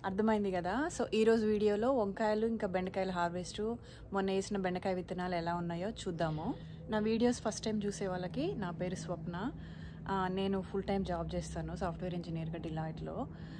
అర్థమైంది కదా సో ఈరోజు వీడియోలో వంకాయలు ఇంకా బెండకాయల హార్వెస్ట్ మొన్న వేసిన బెండకాయ విత్తనాలు ఎలా ఉన్నాయో చూద్దాము నా వీడియోస్ ఫస్ట్ టైం చూసే వాళ్ళకి నా పేరు స్వప్న ఆ, నేను ఫుల్ టైం జాబ్ చేస్తాను సాఫ్ట్వేర్ ఇంజనీర్గా డిలాయిట్లో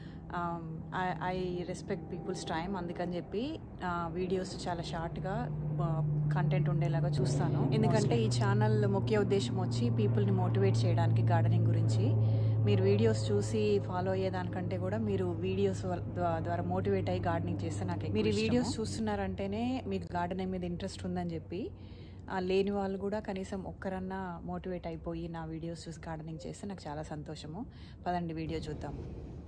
ఐ రెస్పెక్ట్ పీపుల్స్ టైం అందుకని చెప్పి వీడియోస్ చాలా షార్ట్గా కంటెంట్ ఉండేలాగా చూస్తాను ఎందుకంటే ఈ ఛానల్ ముఖ్య ఉద్దేశం వచ్చి పీపుల్ని మోటివేట్ చేయడానికి గార్డెనింగ్ గురించి మీరు వీడియోస్ చూసి ఫాలో అయ్యేదానికంటే కూడా మీరు వీడియోస్ ద్వారా మోటివేట్ అయ్యి గార్డెనింగ్ చేస్తే నాకు మీరు వీడియోస్ చూస్తున్నారంటేనే మీకు గార్డెనింగ్ మీద ఇంట్రెస్ట్ ఉందని చెప్పి ఆ, లేని వాళ్ళు కూడా కనీసం ఒక్కరన్నా మోటివేట్ అయిపోయి నా వీడియోస్ చూసి గార్డెనింగ్ చేస్తే నాకు చాలా సంతోషము పదండి వీడియో చూద్దాము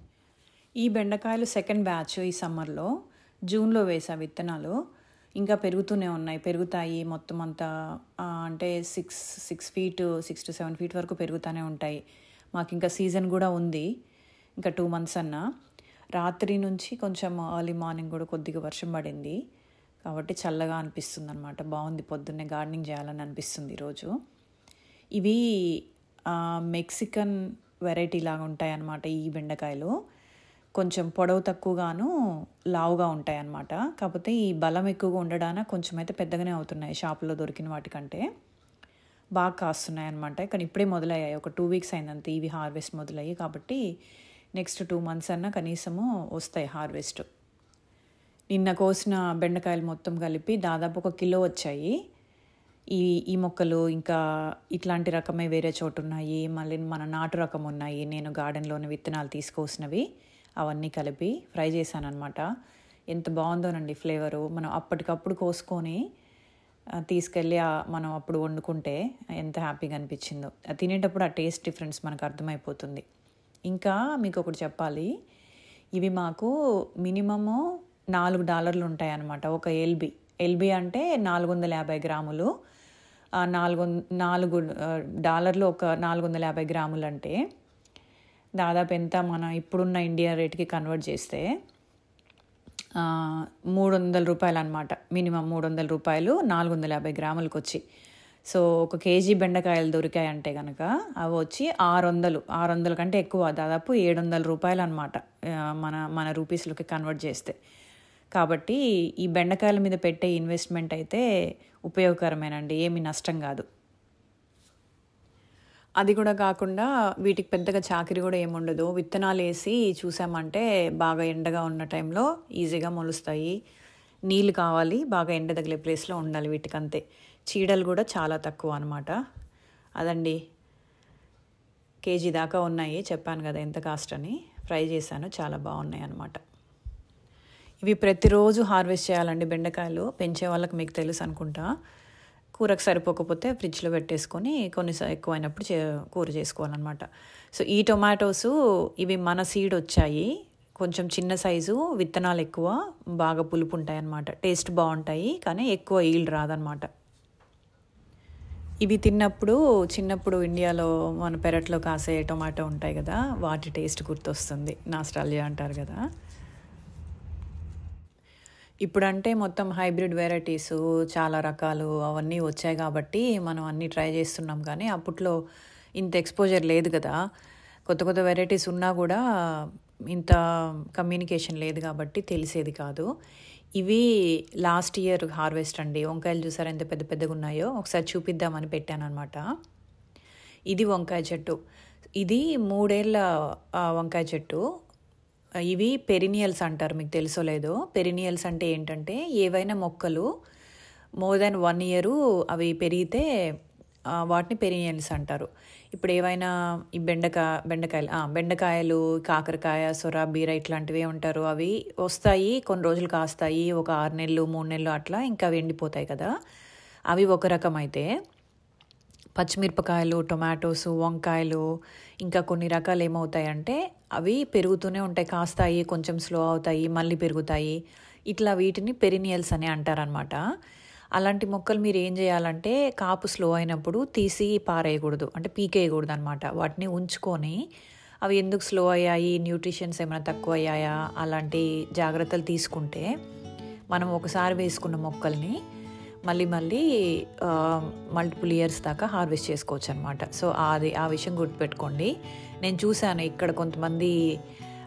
ఈ బెండకాయలు సెకండ్ బ్యాచ్ ఈ సమ్మర్లో జూన్లో వేసా విత్తనాలు ఇంకా పెరుగుతూనే ఉన్నాయి పెరుగుతాయి మొత్తం అంతా ఆ, అంటే six six feet six to seven feet వరకు పెరుగుతూనే ఉంటాయి మాకు ఇంకా సీజన్ కూడా ఉంది ఇంకా టూ మంత్స్ అన్న రాత్రి నుంచి కొంచెం ఎర్లీ మార్నింగ్ కూడా కొద్దిగా వర్షం పడింది కాబట్టి చల్లగా అనిపిస్తుంది అనమాట బాగుంది పొద్దున్నే గార్డెనింగ్ చేయాలని అనిపిస్తుంది ఈరోజు ఇవి ఆ, మెక్సికన్ వెరైటీ లాగా ఉంటాయి అన్నమాట ఈ బెండకాయలు కొంచెం పొడవు తక్కువగాను లావుగా ఉంటాయి అన్నమాట కాకపోతే ఈ బలం ఎక్కువగా ఉండడాన కొంచెం అయితే పెద్దగానే అవుతున్నాయి షాపులో దొరికిన వాటికంటే బాగా కాస్తున్నాయి అనమాట కానీ ఇప్పుడే మొదలయ్యాయి ఒక టూ వీక్స్ అయిందంతే ఇవి హార్వెస్ట్ మొదలయ్యి కాబట్టి నెక్స్ట్ టూ మంత్స్ అన్నా కనీసము వస్తాయి హార్వెస్ట్ నిన్న కోసిన బెండకాయలు మొత్తం కలిపి దాదాపు ఒక కిలో వచ్చాయి ఈ ఈ మొక్కలు ఇంకా ఇట్లాంటి రకమే వేరే చోటు ఉన్నాయి మళ్ళీ మన నాటు రకం ఉన్నాయి నేను గార్డెన్లోని విత్తనాలు తీసుకొచ్చినవి అవన్నీ కలిపి ఫ్రై చేశాను అనమాట ఎంత బాగుందోనండి ఫ్లేవరు మనం అప్పటికప్పుడు కోసుకొని ఆ, తీసుకెళ్ళి ఆ మనం అప్పుడు వండుకుంటే ఎంత హ్యాపీగా అనిపించిందో అది తినేటప్పుడు ఆ టేస్ట్ డిఫరెన్స్ మనకు అర్థమైపోతుంది ఇంకా మీకు ఒకటి చెప్పాలి ఇవి మాకు మినిమము నాలుగు డాలర్లు ఉంటాయి అన్నమాట ఒక ఎల్బి ఎల్బి అంటే నాలుగు వందల యాభై గ్రాములు ఆ నాలుగు వం- నాలుగు ఆ, డాలర్లు ఒక నాలుగు వందల యాభై గ్రాములు అంటే దాదాపు ఎంత మన ఇప్పుడున్న ఇండియా రేట్కి కన్వర్ట్ చేస్తే ఆ, మూడు వందల రూపాయలు అనమాట మినిమం మూడు వందల రూపాయలు నాలుగు వందల యాభై గ్రాములకు వచ్చి సో ఒక కేజీ బెండకాయలు దొరికాయంటే కనుక అవి వచ్చి ఆరు వందలు ఆరు వందల కంటే ఎక్కువ దాదాపు ఏడు వందల రూపాయలు అనమాట మన మన రూపీస్లోకి కన్వర్ట్ చేస్తే కాబట్టి ఈ బెండకాయల మీద పెట్టే ఇన్వెస్ట్మెంట్ అయితే ఉపయోగకరమేనండి ఏమీ నష్టం కాదు అది కూడా కాకుండా వీటికి పెద్దగా చాకిరి కూడా ఏముండదు విత్తనాలు వేసి చూసామంటే బాగా ఎండగా ఉన్న టైంలో ఈజీగా మొలుస్తాయి నీళ్ళు కావాలి బాగా ఎండ తగిలే ప్లేస్లో ఉండాలి వీటికంతే చీడలు కూడా చాలా తక్కువ అనమాట అదండి కేజీ దాకా ఉన్నాయి చెప్పాను కదా ఎంత కాస్ట్ అని ఫ్రై చేశాను చాలా బాగున్నాయి అనమాట ఇవి ప్రతిరోజు హార్వెస్ట్ చేయాలండి బెండకాయలు పెంచే వాళ్ళకి మీకు తెలుసు అనుకుంటా కూరకు సరిపోకపోతే ఫ్రిడ్జ్లో పెట్టేసుకొని కొన్ని ఎక్కువ అయినప్పుడు చే కూర చేసుకోవాలన్నమాట సో ఈ టొమాటోస్ ఇవి మన సీడ్ వచ్చాయి కొంచెం చిన్న సైజు విత్తనాలు ఎక్కువ బాగా పులుపు ఉంటాయి అన్నమాట టేస్ట్ బాగుంటాయి కానీ ఎక్కువ ఈల్డ్ రాదనమాట ఇవి తిన్నప్పుడు చిన్నప్పుడు ఇండియాలో మన పెరట్లో కాసే టొమాటో ఉంటాయి కదా వాటి టేస్ట్ గుర్తొస్తుంది నాస్టాలియా అంటారు కదా ఇప్పుడంటే మొత్తం హైబ్రిడ్ వెరైటీస్ చాలా రకాలు అవన్నీ వచ్చాయి కాబట్టి మనం అన్నీ ట్రై చేస్తున్నాం కానీ అప్పట్లో ఇంత ఎక్స్పోజర్ లేదు కదా కొత్త కొత్త వెరైటీస్ ఉన్నా కూడా ఇంత కమ్యూనికేషన్ లేదు కాబట్టి తెలిసేది కాదు ఇవి లాస్ట్ ఇయర్ హార్వెస్ట్ అండి వంకాయలు చూసారా ఎంత పెద్ద పెద్దగా ఉన్నాయో ఒకసారి చూపిద్దామని పెట్టాను అనమాట ఇది వంకాయ చెట్టు ఇది మూడేళ్ల ఆ, వంకాయ చెట్టు ఇవి పెరినియల్స్ అంటారు మీకు తెలుసో లేదో పెరినియల్స్ అంటే ఏంటంటే ఏవైనా మొక్కలు మోర్ దెన్ వన్ ఇయర్ అవి పెరిగితే ఆ, వాటిని పెరినియల్స్ అంటారు ఇప్పుడు ఏవైనా ఈ బెండకాయ బెండకాయలు ఆ, బెండకాయలు కాకరకాయ సొర బీర ఇట్లాంటివి ఉంటారు అవి వస్తాయి కొన్ని రోజులు కాస్తాయి ఒక ఆరు నెలలు మూడు నెలలు అట్లా ఇంకా అవి ఎండిపోతాయి కదా అవి ఒక రకం అయితే పచ్చిమిరపకాయలు టొమాటోస్ వంకాయలు ఇంకా కొన్ని రకాలు ఏమవుతాయంటే అవి పెరుగుతూనే ఉంటాయి కాస్తాయి కొంచెం స్లో అవుతాయి మళ్ళీ పెరుగుతాయి ఇట్లా వీటిని పెరినియల్స్ అని అంటారనమాట అలాంటి మొక్కలు మీరు ఏం చేయాలంటే కాపు స్లో అయినప్పుడు తీసి పారేయకూడదు అంటే పీకేయకూడదు అనమాట వాటిని ఉంచుకొని అవి ఎందుకు స్లో అయ్యాయి న్యూట్రిషన్స్ ఏమైనా తక్కువ అయ్యాయా అలాంటి జాగ్రత్తలు తీసుకుంటే మనం ఒకసారి వేసుకున్న మొక్కల్ని మళ్ళీ మళ్ళీ మల్టిపుల్ ఇయర్స్ దాకా హార్వెస్ట్ చేసుకోవచ్చు అనమాట సో అది ఆ విషయం గుర్తుపెట్టుకోండి నేను చూశాను ఇక్కడ కొంతమంది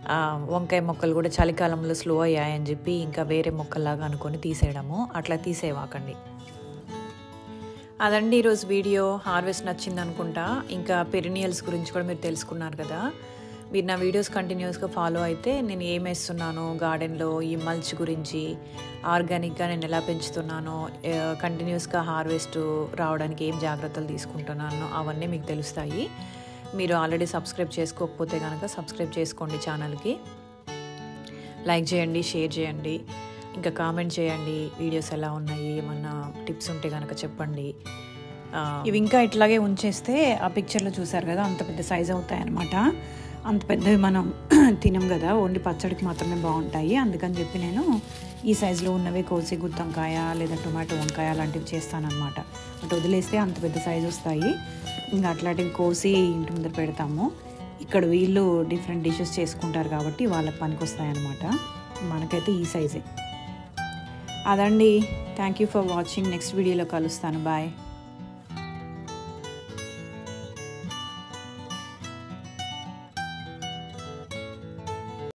ఆ, వంకాయ మొక్కలు కూడా చలికాలంలో స్లో అయ్యాయని చెప్పి ఇంకా వేరే మొక్కల్లాగా అనుకొని తీసేయడము అట్లా తీసేవాకండి అదండి ఈరోజు వీడియో హార్వెస్ట్ నచ్చింది అనుకుంటా ఇంకా పెరినియల్స్ గురించి కూడా మీరు తెలుసుకున్నారు కదా మీరు నా వీడియోస్ కంటిన్యూస్గా ఫాలో అయితే నేను ఏం వేస్తున్నానో గార్డెన్లో ఈ మల్చ్ గురించి ఆర్గానిక్గా నేను ఎలా పెంచుతున్నానో కంటిన్యూస్గా హార్వెస్ట్ రావడానికి ఏం జాగ్రత్తలు తీసుకుంటున్నానో అవన్నీ మీకు తెలుస్తాయి మీరు ఆల్రెడీ సబ్స్క్రైబ్ చేసుకోకపోతే కనుక సబ్స్క్రైబ్ చేసుకోండి ఛానల్కి లైక్ చేయండి షేర్ చేయండి ఇంకా కామెంట్ చేయండి వీడియోస్ ఎలా ఉన్నాయి ఏమన్నా టిప్స్ ఉంటే కనుక చెప్పండి ఆ, ఇవి ఇంకా ఇట్లాగే ఉంచేస్తే ఆ పిక్చర్లో చూసారు కదా అంత పెద్ద సైజ్ అవుతాయి అనమాట అంత పెద్దవి మనం తినం కదా ఓన్లీ పచ్చడికి మాత్రమే బాగుంటాయి అందుకని చెప్పి నేను ఈ సైజులో ఉన్నవే కోసి గుత్తంకాయ లేదా టొమాటో వంకాయ అలాంటివి చేస్తానన్నమాట అటు వదిలేస్తే అంత పెద్ద సైజు వస్తాయి ఇంకా అట్లాంటివి కోసి ఇంటి ముందర పెడతాము ఇక్కడ వీళ్ళు డిఫరెంట్ డిషెస్ చేసుకుంటారు కాబట్టి వాళ్ళకి పనికి వస్తాయన్నమాట మనకైతే ఈ సైజే అదండి thank you for watching next వీడియోలో కలుస్తాను బాయ్